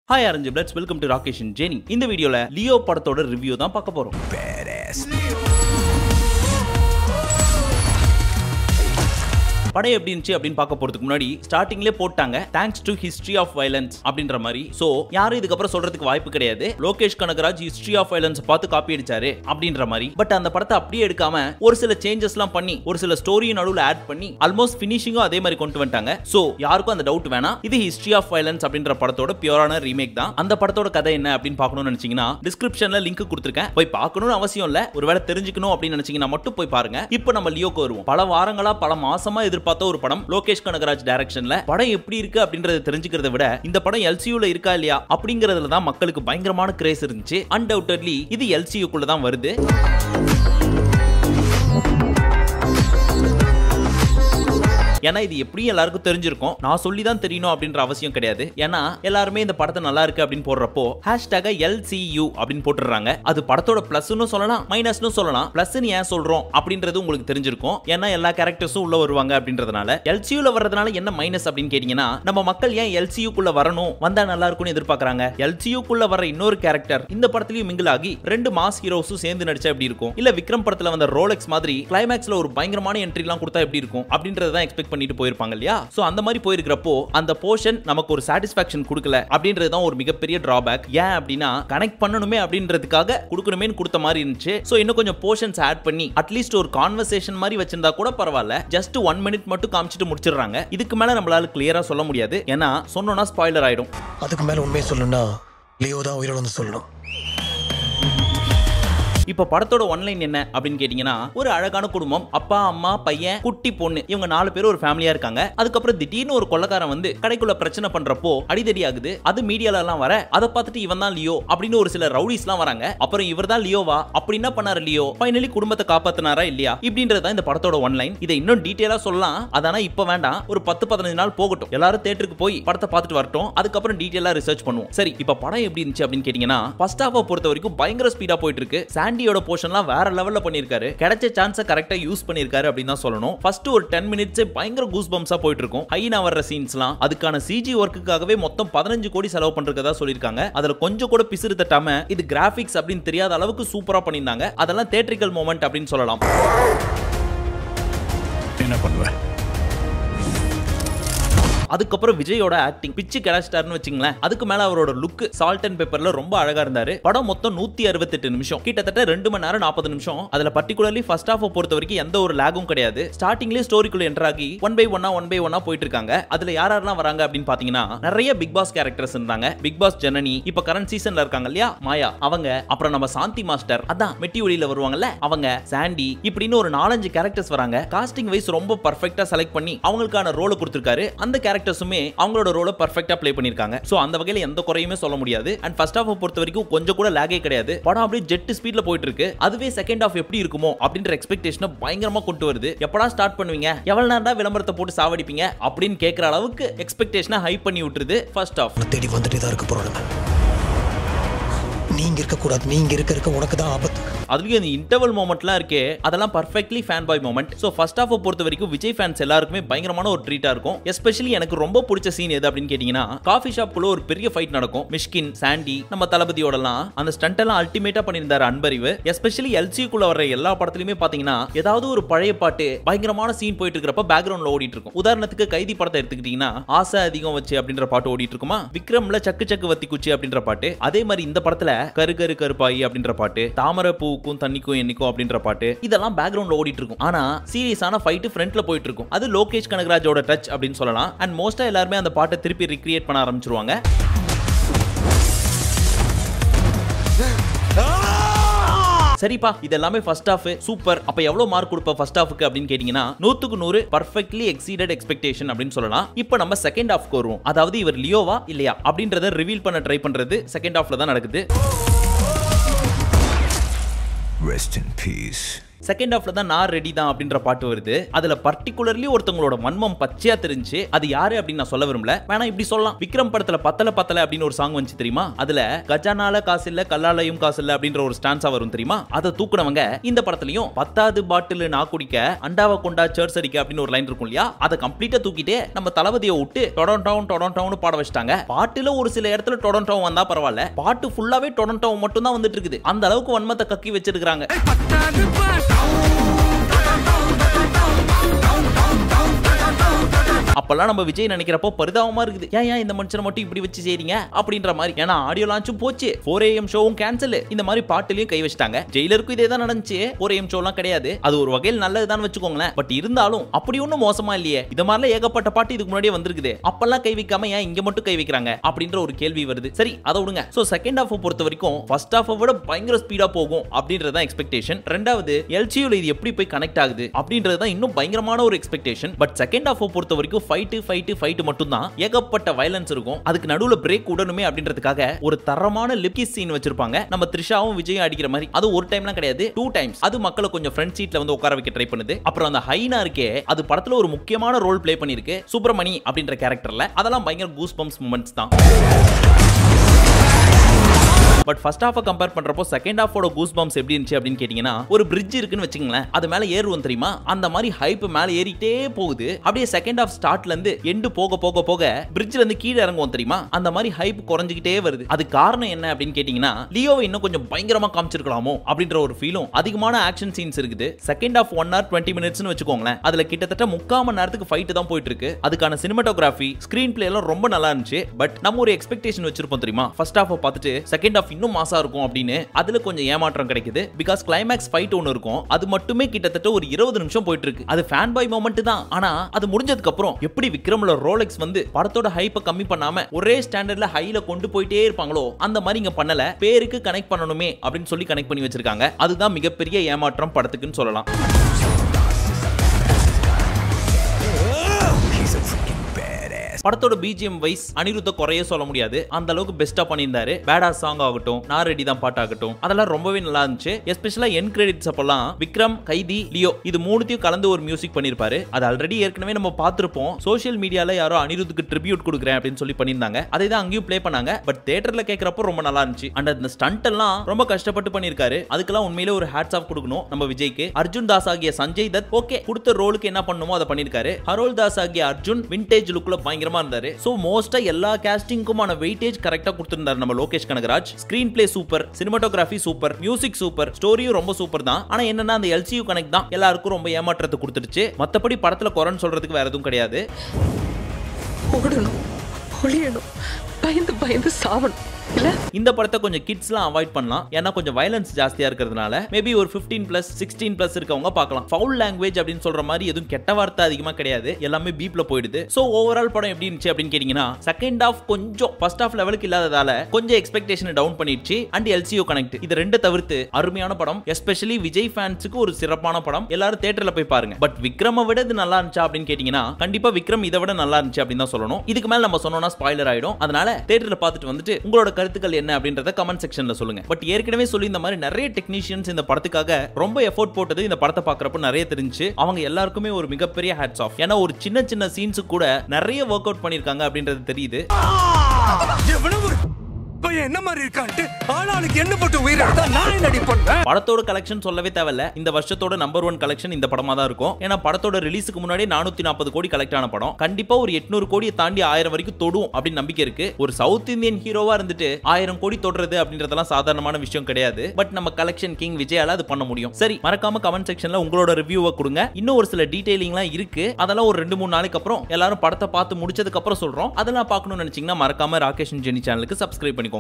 hi அரஞ்சு பிளட்ஸ் welcome to Rakesh ஜெனி இந்த வீடியோல லியோ படத்தோட ரிவ்யூ தான் பார்க்க போறோம் படம் எப்படி இருந்துச்சு அப்படின்னு பார்க்க போறதுக்கு முன்னாடி ஸ்டார்டிங்லேயே போட்டாங்க thanks to history of violence அப்படின்ற மாதிரி சோ யாரும் இதுக்கப்புறம் சொல்றதுக்கு வாய்ப்பு கிடையாது Lokesh Kanagaraj history of violence பார்த்து காப்பி அடிச்சாரு அப்படின்ற மாதிரி பட் அந்த படத்தை அப்படியே எடுக்காம ஒரு சில சேஞ்சஸ்லாம் பண்ணி ஒரு சில ஸ்டோரி நடுவில் ஆட் பண்ணி ஆல்மோஸ்ட் ஃபினிஷிங்கும் அதே மாதிரி கொண்டு வந்துட்டாங்க சோ யாருக்கும் அந்த டவுட் வேணாம் இது ஹிஸ்டரி ஆஃப் வயலன்ஸ் அப்படின்ற படத்தோட பியூரான ரீமேக் தான் அந்த படத்தோட கதை என்ன அப்படின்னு பார்க்கணும்னு நினைச்சீங்கன்னா டிஸ்கிரிப்ஷன்ல லிங்க் கொடுத்துருக்கேன் போய் பார்க்கணும்னு அவசியம் இல்ல ஒருவேளை தெரிஞ்சுக்கணும் அப்படின்னு நினைச்சீங்கன்னா மட்டும் போய் பாருங்க இப்போ நம்ம லியோக்கு வருவோம் பல வாரங்களா பல மாசமா எதிர்பார்த்த ஒரு படம் லோகேஷ் கனகராஜ் டைரக்ஷன்ல படம் எப்படி இருக்கு அப்படின்றத தெரிஞ்சுக்கிறத விட இந்த படம் எல்சியூல இருக்கா இல்லையா அப்படிங்கறதுல தான் மக்களுக்கு பயங்கரமான கிரேஸ் இருந்துச்சு அன்டவுட்லி இது எல்சியூக்குள்ள தான் வருது ஏன்னா இது எப்படியும் எல்லாருக்கும் தெரிஞ்சிருக்கும் நான் சொல்லி தான் தெரியணும் அப்படின்ற அவசியம் கிடையாது ஏன்னா எல்லாருமே இந்த படத்தை நல்லா இருக்கு அப்படின்னு போடுறப்போ ஹேஷ்டாக எல்சியூ அப்படின்னு போட்டுடுறாங்க அது படத்தோட பிளஸ்னு சொல்லலாம் மைனஸ்னு சொல்லலாம் பிளஸ்னு ஏன் சொல்றோம் அப்படின்றது உங்களுக்கு தெரிஞ்சிருக்கும் ஏன்னா எல்லா கேரக்டர்ஸும் உள்ள வருவாங்க அப்படின்றதுனால எல்சியூல வர்றதுனால என்ன மைனஸ் அப்படின்னு கேட்டீங்கன்னா நம்ம மக்கள் ஏன் எல்சியூக்குள்ள வரணும் வந்தா நல்லா இருக்கும்னு எதிர்பார்க்கறாங்க எல்சியூக்குள்ள வர இன்னொரு கேரக்டர் இந்த படத்துலயும் மிங்கிள் ஆகி ரெண்டு மாஸ் ஹீரோஸும் சேர்ந்து நடிச்சா எப்படி இருக்கும் இல்ல விக்ரம் படத்துல வந்த ரோலெக்ஸ் மாதிரி கிளைமேக்ஸ்ல ஒரு பயங்கரமான என்ட்ரி எல்லாம் கொடுத்தா எப்படி இருக்கும் அப்படின்றத தான் எக்ஸ்பெக்ட் பண்ணிட்டு போயிருப்பாங்க இல்லையா சோ அந்த மாதிரி போயிருக்கிறப்போ அந்த போர்ஷன் நமக்கு ஒரு சாட்டிஸ்பாக்சன் கொடுக்கல அப்படின்றது தான் ஒரு மிகப்பெரிய டிராபேக் ஏன் அப்படின்னா கனெக்ட் பண்ணணுமே அப்படின்றதுக்காக கொடுக்கணுமே கொடுத்த மாதிரி இருந்துச்சு சோ இன்னும் கொஞ்சம் போர்ஷன்ஸ் ஆட் பண்ணி அட்லீஸ்ட் ஒரு கான்வர்சேஷன் மாதிரி வச்சிருந்தா கூட பரவாயில்ல ஜஸ்ட் ஒன் மினிட் மட்டும் காமிச்சிட்டு முடிச்சிடுறாங்க இதுக்கு மேல நம்மளால கிளியரா சொல்ல முடியாது ஏன்னா சொன்னோம்னா ஸ்பாய்லர் ஆயிடும் அதுக்கு மேல உண்மையை சொல்லணும்னா லியோ தான் உயிரோட வந்து சொல்லணும் இப்ப படத்தோட ஒன்லைன் என்ன அப்படின்னு கேட்டீங்கன்னா ஒரு அழகான குடும்பம் அப்பா அம்மா பையன் குட்டி பொண்ணு இவங்க நாலு பேரும் ஒரு ஃபேமிலியா இருக்காங்க அதுக்கப்புறம் திடீர்னு ஒரு கொள்ளக்காரன் வந்து கடைக்குள்ள பிரச்சனை பண்றப்போ அடிதடி ஆகுது அது மீடியால எல்லாம் வர அதை பார்த்துட்டு இவன் தான் லியோ அப்படின்னு ஒரு சில ரவுடிஸ் எல்லாம் வராங்க அப்புறம் இவர் தான் லியோவா அப்படி என்ன பண்ணாரு லியோ ஃபைனலி குடும்பத்தை காப்பாத்தினாரா இல்லையா இப்படின்றது தான் இந்த படத்தோட ஒன்லைன் இதை இன்னும் டீட்டெயிலா சொல்லலாம் அதானா இப்ப வேண்டாம் ஒரு பத்து பதினஞ்சு நாள் போகட்டும் எல்லாரும் தேட்டருக்கு போய் படத்தை பார்த்துட்டு வரட்டும் அதுக்கப்புறம் டீட்டெயிலா ரிசர்ச் பண்ணுவோம் சரி இப்ப படம் எப்படி இருந்துச்சு அப்படின்னு கேட்டீங்கன்னா ஃபர்ஸ்ட் ஹாஃபை பொறுத்த வரைக்கும் பயங்கர ஸ்பீடா போயிட்டு இருக்கு சாண்டியோட போர்ஷன்லாம் வேற லெவல்ல பண்ணிருக்காரு கிடைச்ச சான்ஸை கரெக்டா யூஸ் பண்ணிருக்காரு அப்படின்னு தான் சொல்லணும் ஃபர்ஸ்ட் ஒரு டென் மினிட்ஸ் பயங்கர கூஸ் பம்ஸா போயிட்டு இருக்கும் ஹைனா வர்ற சீன்ஸ்லாம் அதுக்கான சிஜி ஒர்க்குக்காகவே மொத்தம் பதினஞ்சு கோடி செலவு பண்றதா சொல்லியிருக்காங்க அதுல கொஞ்சம் கூட பிசிறு தட்டாம இது கிராபிக்ஸ் அப்படின்னு தெரியாத அளவுக்கு சூப்பரா பண்ணியிருந்தாங்க அதெல்லாம் தேட்ரிக்கல் மூமெண்ட் அப்படின்னு சொல்லலாம் என்ன பண்ணுவேன் அதுக்கப்புறம் விஜயோட ஆக்டிங் பிச்சு கிளச்சிட்டாருன்னு வச்சுங்களேன் அதுக்கு மேல அவரோட லுக் சால்ட் அண்ட் பேப்பர்ல ரொம்ப அழகா இருந்தாரு படம் மொத்தம் நூத்தி அறுபத்தெட்டு நிமிஷம் கிட்டத்தட்ட ரெண்டு மணி நேரம் நாற்பது நிமிஷம் அதுல பர்டிகுலர்லி ஃபர்ஸ்ட் ஹாஃப் பொறுத்த வரைக்கும் எந்த ஒரு லேகும் கிடையாது ஸ்டார்டிங்லேயே ஸ்டோரிக்குள்ள என்டர் ஆகி ஒன் பை ஒன்னா ஒன் பை ஒன்னா போயிட்டு இருக்காங்க அதுல யார் யாரெல்லாம் வராங்க அப்படின்னு பாத்தீங்கன்னா நிறைய பிக் பாஸ் கேரக்டர்ஸ் இருந்தாங்க பிக் பாஸ் ஜனனி இப்ப கரண்ட் சீசன்ல இருக்காங்க இல்லையா மாயா அவங்க அப்புறம் நம்ம சாந்தி மாஸ்டர் அதான் மெட்டி ஒளியில வருவாங்கல்ல அவங்க சாண்டி இப்படின்னு ஒரு நாலஞ்சு கேரக்டர்ஸ் வராங்க காஸ்டிங் வைஸ் ரொம்ப பர்ஃபெக்டா செலக்ட் பண்ணி அவங்களுக்கான ரோலை கொடுத்திருக்காரு அந்த கேரக்டர்ஸுமே அவங்களோட ரோலை பர்ஃபெக்டா ப்ளே பண்ணிருக்காங்க சோ அந்த வகையில எந்த குறையுமே சொல்ல முடியாது அண்ட் ஃபர்ஸ்ட் ஹாஃப் பொறுத்த வரைக்கும் கொஞ்சம் கூட லேகே கிடையாது படம் அப்படியே ஜெட் ஸ்பீட்ல போயிட்டு இருக்கு அதுவே செகண்ட் ஹாஃப் எப்படி இருக்குமோ அப்படின்ற எக்ஸ்பெக்டேஷனை பயங்கரமா கொண்டு வருது எப்படா ஸ்டார்ட் பண்ணுவீங்க எவ்வளவு நேரம் தான் விளம்பரத்தை போட்டு சாவடிப்பீங்க அப்படின்னு கேட்கற அளவுக்கு எக்ஸ்பெக்டேஷனை ஹை பண்ணி விட்டுருது ஃபர்ஸ்ட் ஹாஃப் உன்னை தேடி வந்துட்டே தான் இருக்க போறோம் நீங்க இருக்க கூடாது நீங்க இருக்க இருக்க உனக்கு தான் ஆபத்து அதுலயும் இந்த இன்டர்வல் மூமெண்ட்லாம் இருக்கே அதெல்லாம் perfectly fan boy moment so first half பொறுத்த வரைக்கும் விஜய் ஃபேன்ஸ் எல்லாருக்குமே பயங்கரமான ஒரு ட்ரீட்டா இருக்கும் எஸ்பெஷலி எனக்கு ரொம்ப பிடிச்ச சீன் எது அப்படின்னு கேட்டீங்கன்னா காஃபி ஷாப்குள்ள ஒரு பெரிய ஃபைட் நடக்கும் மிஷ்கின் சாண்டி நம்ம தளபதியோடலாம் அந்த ஸ்டண்ட் எல்லாம் அல்டிமேட்டா பண்ணியிருந்தாரு அன்பறிவு எஸ்பெஷலி எல்சிக்குள்ள வர எல்லா படத்துலயுமே பாத்தீங்கன்னா ஏதாவது ஒரு பழைய பாட்டு பயங்கரமான சீன் போயிட்டு இருக்கிறப்ப பேக்ரவுண்ட்ல ஓடிட்டு இருக்கும் உதாரணத்துக்கு கைதி படத்தை எடுத்துக்கிட்டீங்கன்னா ஆசை அதிகம் வச்சு அப்படின்ற பாட்டு ஓடிட்டு இருக்குமா விக்ரம்ல சக்கு சக்கு வத்தி குச்சி அப்படின்ற பாட்டு அதே மாதிரி இந்த படத்துல கரு கரு கருப்பாயி அப்படின்ற பாட்டு தாமரை பூவுக்கும் தண்ணிக்கும் என்னைக்கும் அப்படின்ற பாட்டு இதெல்லாம் பேக்ரவுண்ட்ல ஓடிட்டு இருக்கும் ஆனா சீரியஸான ஃபைட் ஃப்ரண்ட்ல போயிட்டு இருக்கும் அது லோகேஷ் கனகராஜோட டச் அப்படின்னு சொல்லலாம் அண்ட் மோஸ்டா எல்லாருமே அந்த பாட்டை திருப்பி ரிக்ரியேட் பண்ண ஆரம்பிச்சிருவாங்க சரிப்பா இது எல்லாமே ஃபர்ஸ்ட் ஹாஃப் சூப்பர் அப்ப எவ்வளவு மார்க் கொடுப்ப ஃபர்ஸ்ட் ஹாஃப்க்கு அப்படின்னு கேட்டீங்கன்னா நூத்துக்கு நூறு பர்ஃபெக்ட்லி எக்ஸீடட் எக்ஸ்பெக்டேஷன் அப்படின்னு சொல்லலாம் இப்போ நம்ம செகண்ட் ஹாஃப்க்கு வருவோம் அதாவது இவர் லியோவா இல்லையா அப்படின்றத ரிவீல் பண்ண ட்ரை பண்றது செகண்ட் ஹாஃப்ல தான் நடக்குது ரெஸ்ட் இன் பீஸ் செகண்ட் ஹாஃப்ல தான் நான் ரெடி தான் அப்படின்ற பாட்டு வருது அதுல பர்டிகுலர்லி ஒருத்தவங்களோட மன்மம் பச்சையா தெரிஞ்சு அது யாரு அப்படின்னு நான் சொல்ல விரும்பல வேணா இப்படி சொல்லலாம் விக்ரம் படத்துல பத்தல பத்தல அப்படின்னு ஒரு சாங் வந்துச்சு தெரியுமா அதுல கஜானால காசு இல்ல கல்லாலையும் காசு இல்ல அப்படின்ற ஒரு ஸ்டான்ஸா வரும் தெரியுமா அதை தூக்குனவங்க இந்த படத்துலயும் பத்தாவது பாட்டில் நான் குடிக்க அண்டாவை கொண்டா சர்ச் அடிக்க அப்படின்னு ஒரு லைன் இருக்கும் இல்லையா அதை கம்ப்ளீட்டா தூக்கிட்டு நம்ம தளபதியை விட்டு டொடன்டவுன் டொடன்டவுன் பாட வச்சிட்டாங்க பாட்டுல ஒரு சில இடத்துல டொடன்டவுன் வந்தா பரவாயில்ல பாட்டு ஃபுல்லாவே டொடன்டவுன் மட்டும் தான் வந்துட்டு இருக்குது அந்த அளவுக்கு வன்மத்தை கக்கி வச்சிருக்காங்க அப்பெல்லாம் நம்ம விஜய் நினைக்கிறப்போ பரிதாபமா இருக்குது ஏன் ஏன் இந்த மனுஷனை மட்டும் இப்படி வச்சு செய்றீங்க அப்படின்ற மாதிரி ஏன்னா ஆடியோ லான்ச்சும் போச்சு ஃபோர் ஏஎம் ஷோவும் கேன்சல் இந்த மாதிரி பாட்டுலயும் கை வச்சிட்டாங்க ஜெயிலருக்கும் இதே தான் நடந்துச்சு ஃபோர் ஏஎம் ஷோலாம் கிடையாது அது ஒரு வகையில் நல்லதுதான் வச்சுக்கோங்களேன் பட் இருந்தாலும் அப்படி ஒன்றும் மோசமா இல்லையே இந்த மாதிரிலாம் ஏகப்பட்ட பாட்டு இதுக்கு முன்னாடியே வந்திருக்குது அப்பெல்லாம் கை வைக்காம ஏன் இங்க மட்டும் கை வைக்கிறாங்க அப்படின்ற ஒரு கேள்வி வருது சரி அதை விடுங்க சோ செகண்ட் ஹாஃப் பொறுத்த வரைக்கும் ஃபர்ஸ்ட் ஹாஃபை விட பயங்கர ஸ்பீடா போகும் அப்படின்றது தான் எக்ஸ்பெக்டேஷன் ரெண்டாவது எல்சியூல இது எப்படி போய் கனெக்ட் ஆகுது அப்படின்றது தான் இன்னும் பயங்கரமான ஒரு எக்ஸ்பெக்டேஷன் பட் செகண்ட் ஹாஃப் பொறுத்த வரைக்கும் ஃபைட்டு ஃபைட்டு ஃபைட்டு மட்டும் தான் ஏகப்பட்ட வயலன்ஸ் இருக்கும் அதுக்கு நடுவுல பிரேக் விடணுமே அப்படின்றதுக்காக ஒரு தரமான லிப்கி சீன் வச்சிருப்பாங்க நம்ம த்ரிஷாவும் விஜயும் அடிக்கிற மாதிரி அது ஒரு டைம்லாம் கிடையாது டூ டைம்ஸ் அது மக்களை கொஞ்சம் ஃப்ரண்ட் சீட்ல வந்து உட்கார வைக்க ட்ரை பண்ணுது அப்புறம் அந்த ஹைனா இருக்கே அது படத்துல ஒரு முக்கியமான ரோல் ப்ளே பண்ணிருக்கு சுப்பிரமணி அப்படின்ற கேரக்டர்ல அதெல்லாம் பயங்கர கூஸ் பம்ப்ஸ் மூமெண்ட்ஸ் தான் பட் ஃபர்ஸ்ட் ஹாஃபை கம்பேர் பண்றப்போ செகண்ட் ஹாஃபோட கூஸ் பம்ப்ஸ் எப்படி இருந்துச்சு அப்படின்னு கேட்டீங்கன்னா ஒரு பிரிட்ஜ் இருக்குன்னு வச்சுங்களேன் அது மேல ஏறுவோம் தெரியுமா அந்த மாதிரி ஹைப் மேல ஏறிட்டே போகுது அப்படியே செகண்ட் ஹாஃப் ஸ்டார்ட்ல இருந்து எண்டு போக போக போக பிரிட்ஜ்ல இருந்து கீழே இறங்குவோம் தெரியுமா அந்த மாதிரி ஹைப் குறைஞ்சிக்கிட்டே வருது அது காரணம் என்ன அப்படின்னு கேட்டீங்கன்னா லியோவை இன்னும் கொஞ்சம் பயங்கரமா காமிச்சிருக்கலாமோ அப்படின்ற ஒரு ஃபீலும் அதிகமான ஆக்ஷன் சீன்ஸ் இருக்குது second half one hour twenty மினிட்ஸ்னு வச்சுக்கோங்களேன் அதுல கிட்டத்தட்ட முக்கால் மணி நேரத்துக்கு ஃபைட் தான் போயிட்டு இருக்கு அதுக்கான சினிமாட்டோகிராஃபி ஸ்கிரீன் பிளே எல்லாம் ரொம்ப நல்லா இருந்துச்சு பட் நம்ம ஒரு எக்ஸ்பெக்டேஷன் வச்சிருப்போம் தெரியுமா ஃபர்ஸ்ட் ஹாஃப் பார்த்துட்டு செகண்ட் ஹாஃப் இன்னும் மாசா இருக்கும் அப்படின்னு அதுல கொஞ்சம் ஏமாற்றம் கிடைக்குது பிகாஸ் கிளைமேக்ஸ் ஃபைட் ஒன்று இருக்கும் அது மட்டுமே கிட்டத்தட்ட ஒரு இருபது நிமிஷம் போயிட்டு இருக்கு அது ஃபேன் பாய் மொமெண்ட் தான் ஆனா அது முடிஞ்சதுக்கு அப்புறம் எப்படி விக்ரம்ல ரோலெக்ஸ் வந்து படத்தோட ஹைப்பை கம்மி பண்ணாம ஒரே ஸ்டாண்டர்ட்ல ஹைல கொண்டு போயிட்டே இருப்பாங்களோ அந்த மாதிரி இங்க பண்ணல பேருக்கு கனெக்ட் பண்ணணுமே அப்படின்னு சொல்லி கனெக்ட் பண்ணி வச்சிருக்காங்க அதுதான் மிகப்பெரிய ஏமாற்றம் படத்துக்குன்னு சொல்லலாம் படத்தோட பிஜிஎம் வைஸ் அனிருத்த குறைய சொல்ல முடியாது அந்த அளவுக்கு பெஸ்டா பண்ணியிருந்தாரு பேடா சாங் ஆகட்டும் நான் ரெடி தான் பாட்டாகட்டும் அதெல்லாம் ரொம்பவே நல்லா இருந்துச்சு எஸ்பெஷலா என் கிரெடிட்ஸ் அப்பெல்லாம் விக்ரம் கைதி லியோ இது மூணுத்தையும் கலந்து ஒரு மியூசிக் பண்ணிருப்பாரு அது ஆல்ரெடி ஏற்கனவே நம்ம பார்த்திருப்போம் சோஷியல் மீடியால யாரோ அனிருத்துக்கு ட்ரிபியூட் கொடுக்குறேன் அப்படின்னு சொல்லி பண்ணியிருந்தாங்க அதை தான் அங்கேயும் ப்ளே பண்ணாங்க பட் தேட்டர்ல கேட்கறப்போ ரொம்ப நல்லா இருந்துச்சு அண்ட் அந்த ஸ்டண்ட் எல்லாம் ரொம்ப கஷ்டப்பட்டு பண்ணியிருக்காரு அதுக்கெல்லாம் உண்மையிலே ஒரு ஹேட்ஸ் ஆஃப் கொடுக்கணும் நம்ம விஜய்க்கு அர்ஜுன் தாஸ் ஆகிய சஞ்சய் தத் ஓகே கொடுத்த ரோலுக்கு என்ன பண்ணுமோ அதை பண்ணிருக்காரு ஹரோல் தாஸ் ஆகிய அர்ஜுன் விண்டேஜ் லுக்ல பயங்கரமா இருந்தாரு சோ மோஸ்டா எல்லா கேஸ்டிங்குமான வெயிட்டேஜ் கரெக்டா கொடுத்திருந்தாரு நம்ம Lokesh Kanagaraj screenplay super cinematography super music super ஸ்டோரியும் ரொம்ப சூப்பர் தான் ஆனா என்னன்னா அந்த எல்சியூ கனெக்ட் தான் எல்லாருக்கும் ரொம்ப ஏமாற்றத்தை கொடுத்துருச்சு மத்தபடி படத்துல குறைன்னு சொல்றதுக்கு வேற எதுவும் கிடையாது ஓடணும் ஒளியணும் பயந்து பயந்து சாவணும் இல்ல இந்த படத்தை கொஞ்சம் கிட்ஸ்லாம் அவாய்ட் பண்ணலாம் ஏன்னா கொஞ்சம் வயலன்ஸ் ஜாஸ்தியா இருக்கிறதுனால மேபி ஒரு 15 பிளஸ் சிக்ஸ்டீன் பிளஸ் இருக்கவங்க பார்க்கலாம் ஃபவுல் லாங்குவேஜ் அப்படின்னு சொல்ற மாதிரி எதுவும் கெட்ட வார்த்தை அதிகமா கிடையாது எல்லாமே பீப்ல போயிடுது சோ ஓவரால் படம் எப்படி இருந்துச்சு அப்படின்னு கேட்டீங்கன்னா செகண்ட் ஹாஃப் கொஞ்சம் ஃபர்ஸ்ட் ஹாஃப் லெவலுக்கு இல்லாததால கொஞ்சம் எக்ஸ்பெக்டேஷன் டவுன் பண்ணிடுச்சு அண்ட் எல்சிஓ கனெக்ட் இது ரெண்டு தவிர்த்து அருமையான படம் எஸ்பெஷலி விஜய் ஃபேன்ஸுக்கு ஒரு சிறப்பான படம் எல்லாரும் தேட்டர்ல போய் பாருங்க பட் விக்ரம விட இது நல்லா இருந்துச்சா அப்படின்னு கேட்டீங்கன்னா கண்டிப்பா விக்ரம் இதை விட நல்லா இருந்துச்சு அப்படின்னு தான் சொல்லணும் இதுக்கு மேல நம்ம சொன்னோம்னா ஸ்பாயிலர் ஆயிடும் அதனால தேட்டர்ல பார்த்துட்டு வந்துட்டு உங்களோட கருத்துக்கள் என்ன அப்படின்றத கமெண்ட் செக்ஷன்ல சொல்லுங்க பட் ஏற்கனவே சொல்லி இந்த மாதிரி நிறைய டெக்னீஷியன்ஸ் இந்த படத்துக்காக ரொம்ப எஃபோர்ட் போட்டது இந்த படத்தை பார்க்கறப்ப நிறைய தெரிஞ்சு அவங்க எல்லாருக்குமே ஒரு மிகப்பெரிய ஹேட்ஸ் ஆஃப் ஏன்னா ஒரு சின்ன சின்ன சீன்ஸ் கூட நிறைய ஒர்க் அவுட் பண்ணிருக்காங்க அப்படின்றது தெரியுது எவ்வளவு ஒரு பையன் என்ன மாதிரி இருக்கான்ட்டு ஆளாளுக்கு என்ன போட்டு உயிரை எடுத்தா நான் என்னடி பண்ணுவேன் படத்தோட கலெக்ஷன் சொல்லவே தேவையில்ல இந்த வருஷத்தோட நம்பர் ஒன் கலெக்ஷன் இந்த படமா தான் இருக்கும் ஏன்னா படத்தோட ரிலீஸுக்கு முன்னாடி நானூத்தி நாற்பது கோடி கலெக்ட் ஆன படம் கண்டிப்பா ஒரு எட்நூறு கோடியை தாண்டி ஆயிரம் வரைக்கும் தொடும் அப்படின்னு நம்பிக்கை இருக்கு ஒரு சவுத் இந்தியன் ஹீரோவா இருந்துட்டு ஆயிரம் கோடி தொடுறது அப்படின்றதெல்லாம் சாதாரணமான விஷயம் கிடையாது பட் நம்ம கலெக்ஷன் கிங் விஜயால அது பண்ண முடியும் சரி மறக்காம கமெண்ட் செக்ஷன்ல உங்களோட ரிவ்யூவை கொடுங்க இன்னும் ஒரு சில டீடைலிங்லாம் இருக்கு அதெல்லாம் ஒரு ரெண்டு மூணு நாளைக்கு அப்புறம் எல்லாரும் படத்தை பார்த்து முடிச்சதுக்கு அப்புறம் சொல்றோம் அதெல்லாம் பார்க்கணும்னு நினைச்சீங்கன்னா மறக்காம ராகேஷ் ஜெனி சேனலுக்கு சப்ஸ்கிரைப் பண்ணிக்கோங்க